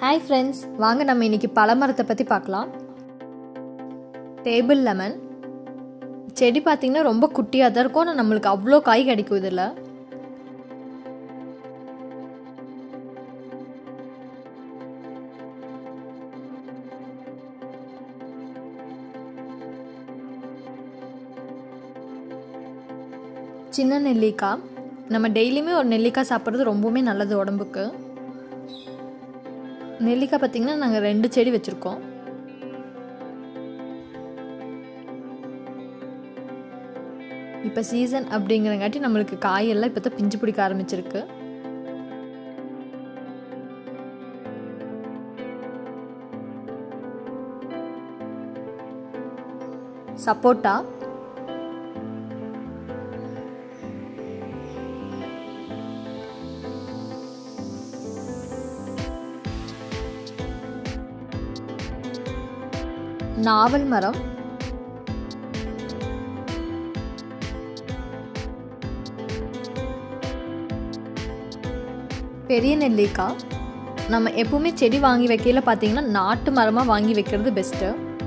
hi friends வாங்க நம்ம இன்னைக்கு பழமரத்தை பற்றி பார்க்கலாம் டேபிள் லெமன் செடி பார்த்திங்கன்னா ரொம்ப குட்டியாக தான் இருக்கும் ஆனால் நம்மளுக்கு அவ்வளோ காய் கிடைக்கும் இதில் சின்ன நெல்லிக்காய் நம்ம டெய்லியுமே ஒரு நெல்லிக்காய் சாப்பிட்றது ரொம்பவுமே நல்லது உடம்புக்கு நெல்லிக்காய் பார்த்திங்கன்னா நாங்கள் ரெண்டு செடி வச்சுருக்கோம் இப்போ சீசன் அப்படிங்கிறங்காட்டி நம்மளுக்கு காயெல்லாம் இப்போ தான் பிஞ்சு பிடிக்க ஆரம்பிச்சிருக்கு சப்போட்டா நாவல் மரம் பெரிய நெல்லிக்காய் நம்ம எப்பவுமே செடி வாங்கி வைக்கையில பார்த்தீங்கன்னா நாட்டு மரமாக வாங்கி வைக்கிறது பெஸ்ட்டு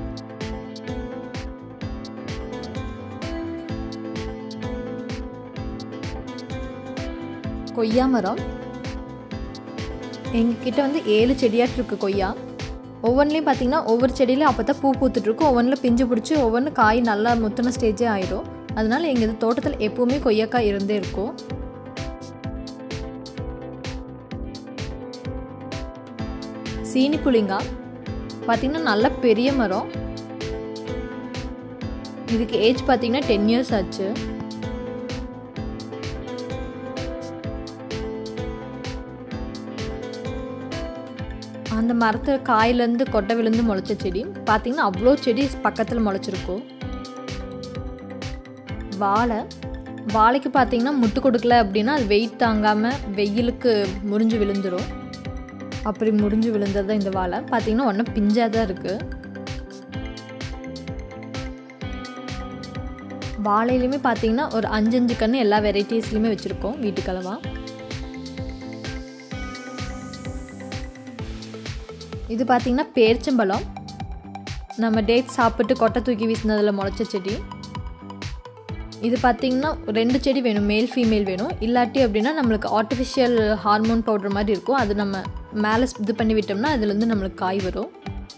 கொய்யா மரம் எங்ககிட்ட வந்து ஏழு செடியாட்டு இருக்கு கொய்யா ஒவ்வொன்றிலையும் பார்த்தீங்கன்னா ஒவ்வொரு செடியிலையும் அப்போ தான் பூ பூத்துட்ருக்கும் ஒவ்வொன்றில் பிஞ்சு பிடிச்சி ஒவ்வொன்று காய் நல்லா முத்தின ஸ்டேஜே ஆயிடும் அதனால எங்கள் இது தோட்டத்தில் எப்போவுமே கொய்யாக்காய் இருந்தே இருக்கும் சீனி புளிங்காய் பார்த்தீங்கன்னா நல்ல பெரிய மரம் இதுக்கு ஏஜ் பார்த்தீங்கன்னா டென் இயர்ஸ் ஆச்சு அந்த மரத்து காயிலேருந்து கொட்டை விழுந்து முளைச்ச செடி பார்த்தீங்கன்னா அவ்வளோ செடி பக்கத்தில் முளைச்சிருக்கும் வாழை வாழைக்கு பார்த்தீங்கன்னா முட்டு கொடுக்கல அப்படின்னா அது வெயிட் தாங்காமல் வெயிலுக்கு முறிஞ்சு விழுந்துடும் அப்படி முறிஞ்சு விழுந்தது தான் இந்த வாழை பார்த்தீங்கன்னா ஒன்றும் பிஞ்சாக தான் இருக்குது வாழையிலையுமே பார்த்தீங்கன்னா ஒரு அஞ்சு அஞ்சு கன்று எல்லா வெரைட்டிஸ்லையுமே வச்சுருக்கோம் வீட்டுக்களவா இது பார்த்திங்கன்னா பேர்ச்சம்பழம் நம்ம டேட் சாப்பிட்டு கொட்டை தூக்கி வீசினதில் முளைச்ச செடி இது பார்த்திங்கன்னா ரெண்டு செடி வேணும் மேல் ஃபீமேல் வேணும் இல்லாட்டி அப்படின்னா நம்மளுக்கு ஆர்டிஃபிஷியல் ஹார்மோன் பவுடர் மாதிரி இருக்கும் அது நம்ம மேலே இது பண்ணி விட்டோம்னா அதுலேருந்து நம்மளுக்கு காய் வரும்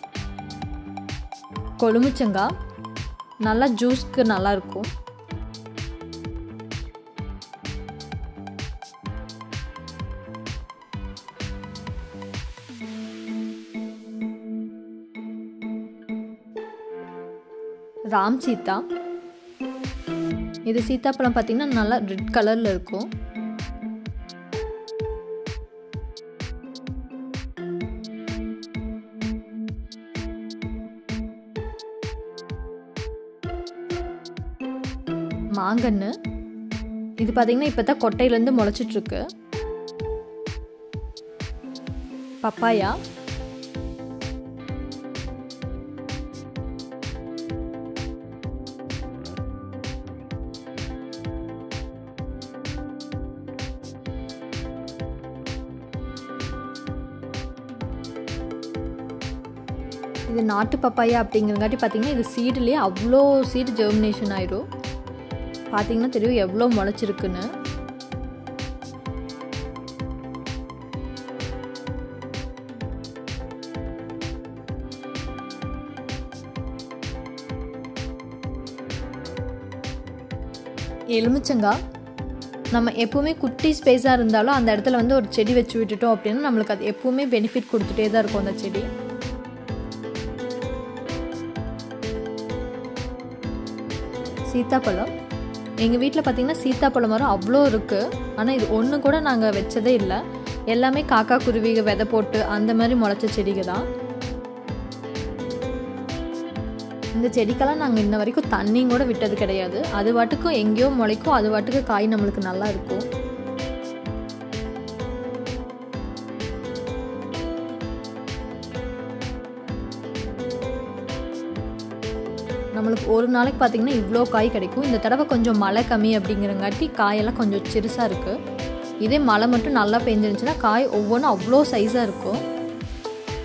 கொழுமிச்சங்காய் நல்லா ஜூஸ்க்கு நல்லாயிருக்கும் ராம் சீதா இது சீத்தாப்பழம் பார்த்தீங்கன்னா நல்லா ரெட் கலரில் இருக்கும் மாங்கன்று இது பார்த்தீங்கன்னா இப்போ தான் கொட்டையிலேருந்து முளைச்சிட்ருக்கு பப்பாயா இது நாட்டு பப்பாயா அப்படிங்கிறங்காட்டி பார்த்தீங்கன்னா இது சீடுலேயே அவ்வளோ சீடு ஜெர்மினேஷன் ஆயிடும் பார்த்தீங்கன்னா தெரியும் எவ்வளோ முளைச்சிருக்குன்னு எலுமிச்சங்காய் நம்ம எப்போவுமே குட்டி ஸ்பேஸாக இருந்தாலும் அந்த இடத்துல வந்து ஒரு செடி வச்சு விட்டுட்டோம் அப்படின்னா நம்மளுக்கு அது எப்போவுமே பெனிஃபிட் கொடுத்துட்டே தான் இருக்கும் அந்த செடி சீத்தாப்பழம் எங்கள் வீட்டில் பார்த்தீங்கன்னா சீத்தாப்பழம் மரம் அவ்வளோ இருக்குது ஆனால் இது ஒன்று கூட நாங்கள் வச்சதே இல்லை எல்லாமே காக்கா குருவிக விதை போட்டு அந்த மாதிரி முளைச்ச செடிங்க தான் இந்த செடிக்கெல்லாம் நாங்கள் இன்ன வரைக்கும் தண்ணியும் கூட விட்டது கிடையாது அது வாட்டுக்கும் எங்கேயோ முளைக்கும் அது வாட்டுக்கு காய் நம்மளுக்கு நல்லா இருக்கும் நம்மளுக்கு ஒரு நாளைக்கு பார்த்திங்கன்னா இவ்வளோ காய் கிடைக்கும் இந்த தடவை கொஞ்சம் மழை கம்மி அப்படிங்கிறங்காட்டி காயெல்லாம் கொஞ்சம் சிறுசாக இருக்குது இதே மழை மட்டும் நல்லா பெஞ்சிருந்துச்சுன்னா காய் ஒவ்வொன்றும் அவ்வளோ சைஸாக இருக்கும்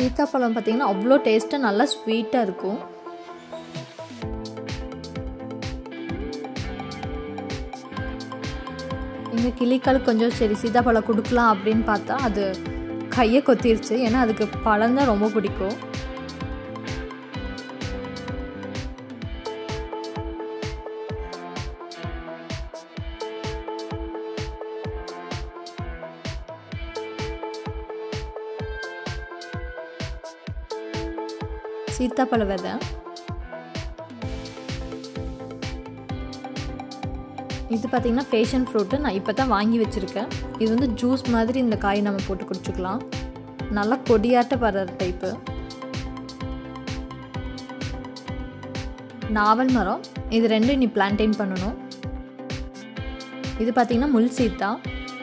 சீத்தாப்பழம் பார்த்தீங்கன்னா அவ்வளோ டேஸ்ட்டாக நல்லா ஸ்வீட்டாக இருக்கும் எங்கள் கிளிக்கால் கொஞ்சம் சரி சீத்தாப்பழம் கொடுக்கலாம் அப்படின்னு பார்த்தா அது கையை கொத்திருச்சு ஏன்னா அதுக்கு பழம் தான் ரொம்ப பிடிக்கும் சீத்தாப்பழ விதை இது பார்த்திங்கன்னா ஃபேஷன் ஃப்ரூட்டு நான் இப்போ தான் வாங்கி வச்சுருக்கேன் இது வந்து ஜூஸ் மாதிரி இந்த காய் நம்ம போட்டு குடிச்சுக்கலாம் நல்லா கொடியாட்ட படுற டைப்பு நாவல் மரம் இது ரெண்டும் நீ பிளான்டைன் பண்ணணும் இது பார்த்திங்கன்னா முள் சீத்தா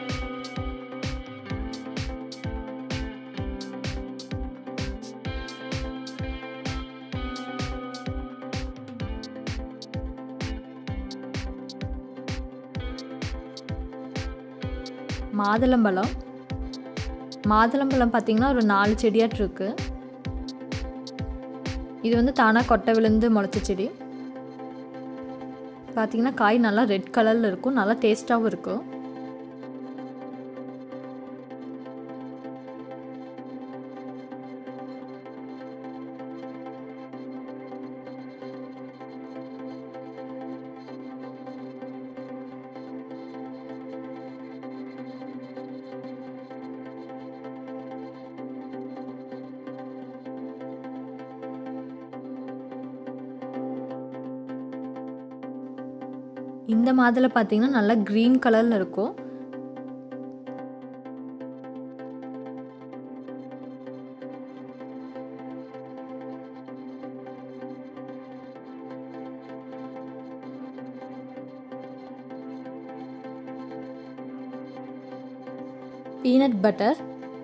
மாதுளம்பழம் மாதுளம்பழம் பார்த்திங்கன்னா ஒரு நாலு செடியாட்டு இருக்கு இது வந்து தானாக கொட்டை விழுந்து முளைச்ச செடி பார்த்திங்கன்னா காய் நல்லா ரெட் கலரில் இருக்கும் நல்லா டேஸ்ட்டாகவும் இருக்கும் இந்த மாதுளை பார்த்தீங்கன்னா நல்லா க்ரீன் கலரில் இருக்கும் பீனட் பட்டர்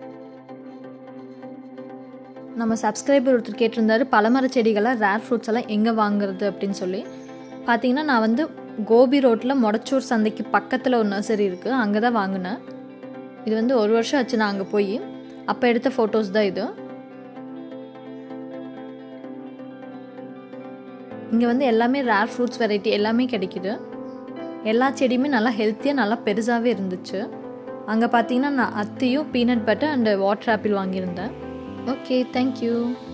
நம்ம சப்ஸ்கிரைபர் ஒருத்தர் கேட்டிருந்தாரு பழமர செடிகளை ரேர் ஃப்ரூட்ஸ் எல்லாம் எங்கே வாங்குறது அப்படின்னு சொல்லி பார்த்தீங்கன்னா நான் வந்து கோபி ரோட்டில் மொடச்சூர் சந்தைக்கு பக்கத்தில் ஒரு நர்சரி இருக்குது அங்கே தான் வாங்கினேன் இது வந்து ஒரு வருஷம் ஆச்சு நான் அங்கே போய் அப்போ எடுத்த ஃபோட்டோஸ் தான் இது இங்கே வந்து எல்லாமே ரேர் ஃப்ரூட்ஸ் வெரைட்டி எல்லாமே கிடைக்குது எல்லா செடியுமே நல்லா ஹெல்த்தியாக நல்லா பெருசாகவே இருந்துச்சு அங்கே பார்த்தீங்கன்னா நான் அத்தியும் peanut butter and water apple வாங்கியிருந்தேன் ஓகே தேங்க்யூ